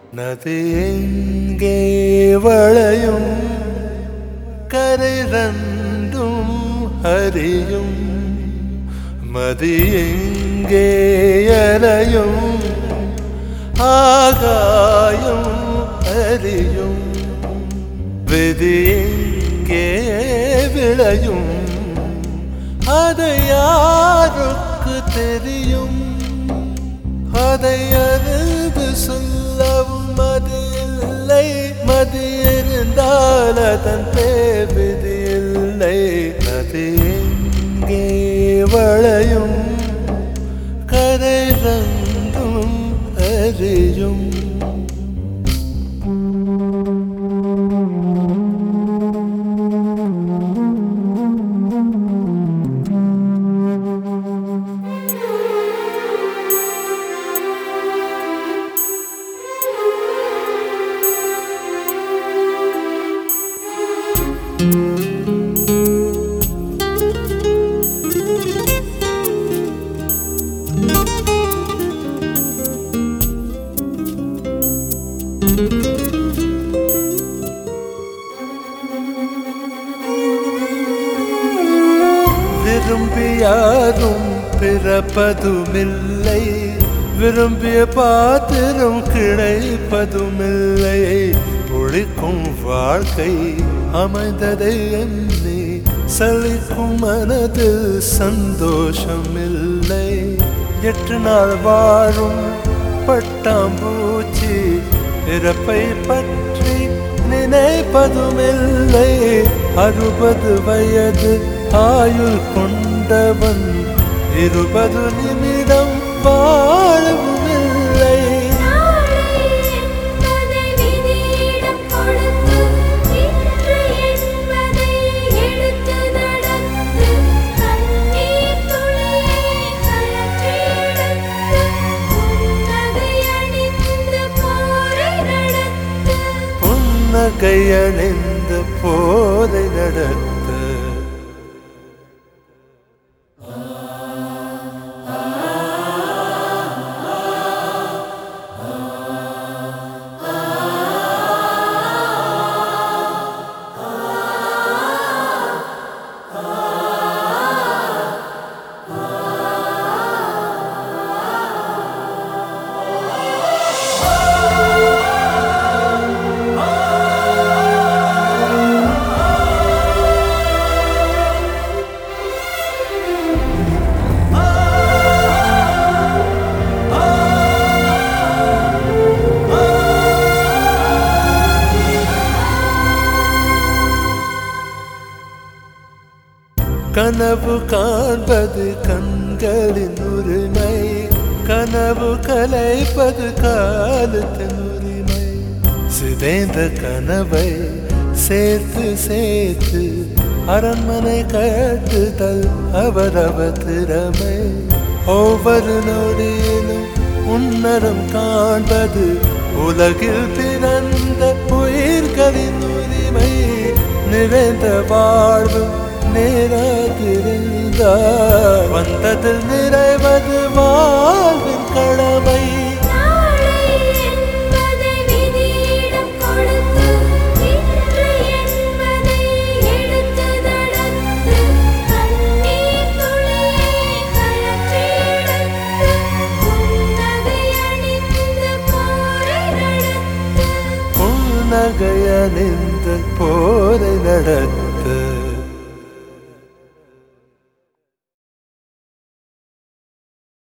நதி எங்கே வளையும் கரை ரெண்டும் அறியும் மதி எங்கே அலையும் ஆகாயம் அறியும் விதி எங்கே விளையும் அதை யாருக்கு தெரியும் அதை அறிந்து சொல்லவும் மதி இல்லை மதி இருந்தால் அதன் தேவிதி இல்லை அது எங்கே வளையும் கரை ரங்கும் அறியும் விரும்பி யாரும் பிறப்பதுமில்லை விரும்பிய பாத்திரம் கிடைப்பதுமில்லை ஒழிக்கும் வாழ்க்கை அமைந்ததை எண்ணி சலிக்கும் மனதில் சந்தோஷமில்லை எட்டு நாள் வாழும் பட்டாம்பூச்சி பிறப்பை பற்றி நினைப்பதுமில்லை அறுபது வயது ஆயுள் கொண்டவன் இருபது நிமிடம் வாழவுமில்லை நாளை என்பதை விதியிடம் கொடுத்து இன்று என்பதை எடுத்து நடத்து கண்ணீர் துளியை கழற்றிடத்து புன்னகை அணிந்து போரை நடத்து புன்னகை அணிந்த போதை நடத்த கனவு காண்பது கண்களின் உரிமை கனவு கலைப்பது காலத்தின் உரிமை சிதைந்த கனவை சேர்த்து சேர்த்து அரண்மனை கட்டுதல் அவரவ திறமை ஒவ்வொரு நொடியிலும் உன்னரம் காண்பது உலகில் பிறந்த உயிர்களின் உரிமை நிறைந்த வாழ்வு நேராதிருந்தார் வந்ததில் நிறைவது வாழ்வின் கடமை நாளை என்பதை விதியிடம் கொடுத்து இன்று என்பதை எடுத்து நடத்து கண்ணீர் துளியை கழற்றிடத்து புன்னகை அணிந்து போரை நடத்து புன்னகையணிந்த போரை நடத்த